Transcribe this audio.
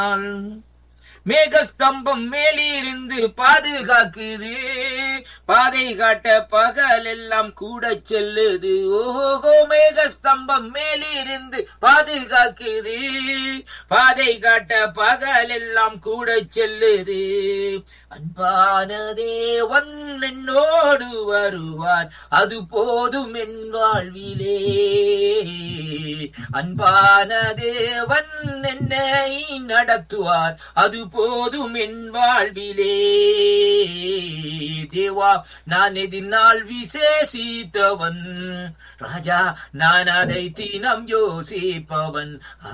மேகஸ்தம்பம் மேலிருந்து பாதுகாக்குது பாதை காட்ட பகல் எல்லாம் கூட செல்லுது ஓஹோ மேகஸ்தம்பம் மேலிருந்து பாதுகாக்குது பாதை காட்ட பகல் எல்லாம் கூட செல்லுது அன்பான தேவன் என்னோடு வருவார் அது போதும் என் வாழ்விலே அன்பான தேவன் என்னை நடத்துவார் அது போதும் என் வாழ்விலே தேவா நான் எதினால் விசேஷித்தவன் ராஜா நான் அதை தினம் யோசிப்பவன்